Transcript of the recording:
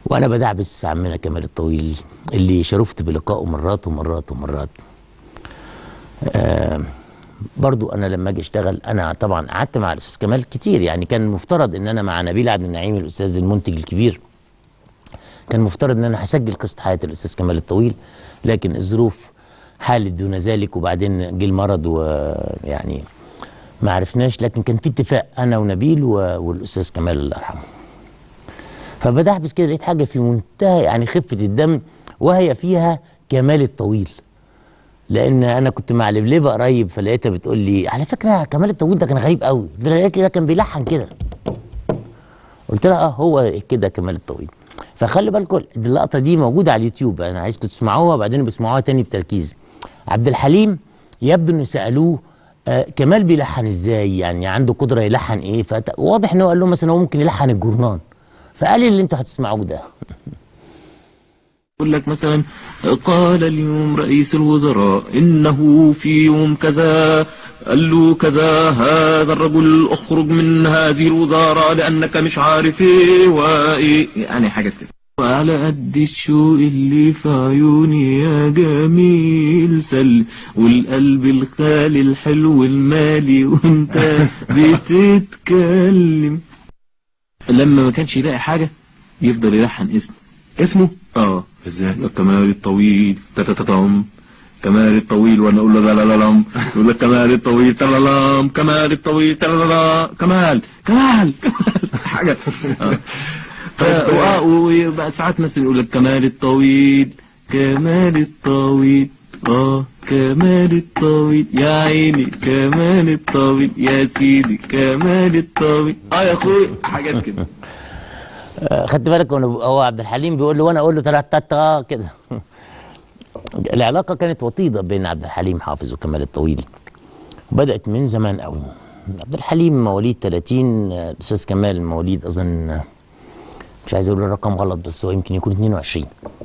وانا بدعبس في عمنا كمال الطويل اللي شرفت بلقائه مرات ومرات ومرات آه برضو انا لما اجي اشتغل انا طبعا قعدت مع الاستاذ كمال كتير يعني كان المفترض ان انا مع نبيل عبد النعيم الاستاذ المنتج الكبير كان مفترض ان انا هسجل قصه حياه الاستاذ كمال الطويل لكن الظروف حالت دون ذلك وبعدين جه المرض ويعني ما عرفناش لكن كان في اتفاق انا ونبيل و- والاستاذ كمال الله يرحمه فبدحبس كده لقيت حاجه في منتهى يعني خفه الدم وهي فيها كمال الطويل لان انا كنت مع لبلبه قريب فلقيتها بتقول لي على فكره كمال الطويل ده كان غريب قوي ده كده كان بيلحن كده قلت لها اه هو كده كمال الطويل فخلي بالكم اللقطه دي موجوده على اليوتيوب انا عايزكم تسمعوها وبعدين بسمعوها تاني بتركيز عبد الحليم يبدو ان سالوه آه كمال بيلحن ازاي يعني عنده قدره يلحن ايه فواضح ان هو قال له مثلا هو ممكن يلحن الجورنان فقال لي اللي انتوا هتسمعوه ده يقول لك مثلا قال اليوم رئيس الوزراء إنه في يوم كذا قال له كذا هذا الرجل اخرج من هذه الوزارة لأنك مش عارف ايه وايه يعني حاجة كده وعلى قد الشوق اللي في عيوني يا جميل سل والقلب الخالي الحلو المالي وانت بتتكلم لما ما كانش يلاقي حاجة يفضل يلحن اسمه اسمه اه ازاي كمال الطويل تتتتم كمال الطويل وانا اقول له لا لا لا لم يقول لك كمال الطويل تلالام كمال الطويل تلالا كمال كمال كمال حاجه آه. ف- وآه، وبقى ساعات مثلا يقول لك كمال الطويل كمال الطويل اه كمال الطويل يا عيني كمال الطويل يا سيدي كمال الطويل اه يا اخوي حاجات كده آه، خدت بالك وانا هو عبد الحليم بيقول له وانا اقول له تلاتا كده العلاقه كانت وطيده بين عبد الحليم حافظ وكمال الطويل بدات من زمان قوي عبد الحليم مواليد 30 آه، الاستاذ كمال مواليد اظن آه، مش عايز اقول الرقم غلط بس هو يمكن يكون 22